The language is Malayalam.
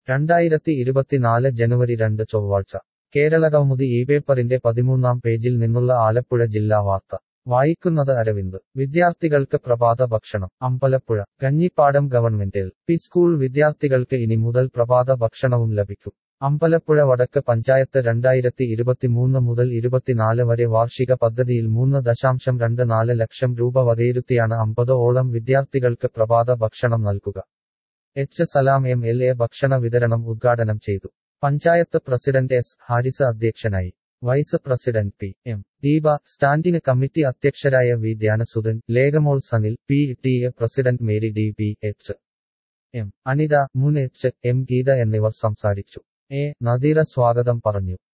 രണ്ടായിരത്തി ഇരുപത്തിനാല് ജനുവരി രണ്ട് ചൊവ്വാഴ്ച കേരളകൗമുദി ഈ പേപ്പറിന്റെ പതിമൂന്നാം പേജിൽ നിന്നുള്ള ആലപ്പുഴ ജില്ലാ വാർത്ത വായിക്കുന്നത് അരവിന്ദ് വിദ്യാർത്ഥികൾക്ക് പ്രഭാത ഭക്ഷണം Ambalappuzha Kanjippadam government L P school വിദ്യാർത്ഥികൾക്ക് ഇനി മുതൽ പ്രഭാത ഭക്ഷണവും ലഭിക്കും അമ്പലപ്പുഴ വടക്ക് പഞ്ചായത്ത് രണ്ടായിരത്തി ഇരുപത്തിമൂന്ന് മുതൽ ഇരുപത്തിനാല് വരെ വാർഷിക പദ്ധതിയിൽ മൂന്ന് ദശാംശം രണ്ട് നാല് ലക്ഷം രൂപ വകയിരുത്തിയാണ് അമ്പത് ഓളം വിദ്യാർത്ഥികൾക്ക് പ്രഭാത ഭക്ഷണം നൽകുക H Salam M L A ഭക്ഷണ വിതരണം ഉദ്ഘാടനം ചെയ്തു പഞ്ചായത്ത് പ്രസിഡന്റ് എസ് ഹാരിസ് അധ്യക്ഷനായി vice president P M Deepa standing committee അധ്യക്ഷരായ V Dhyanasudhan Lekhamol Sanil P T A president Mary D B H M Anitha മുൻ എച്ച് എം ഗീത എന്നിവർ സംസാരിച്ചു എ നദീറ സ്വാഗതം പറഞ്ഞു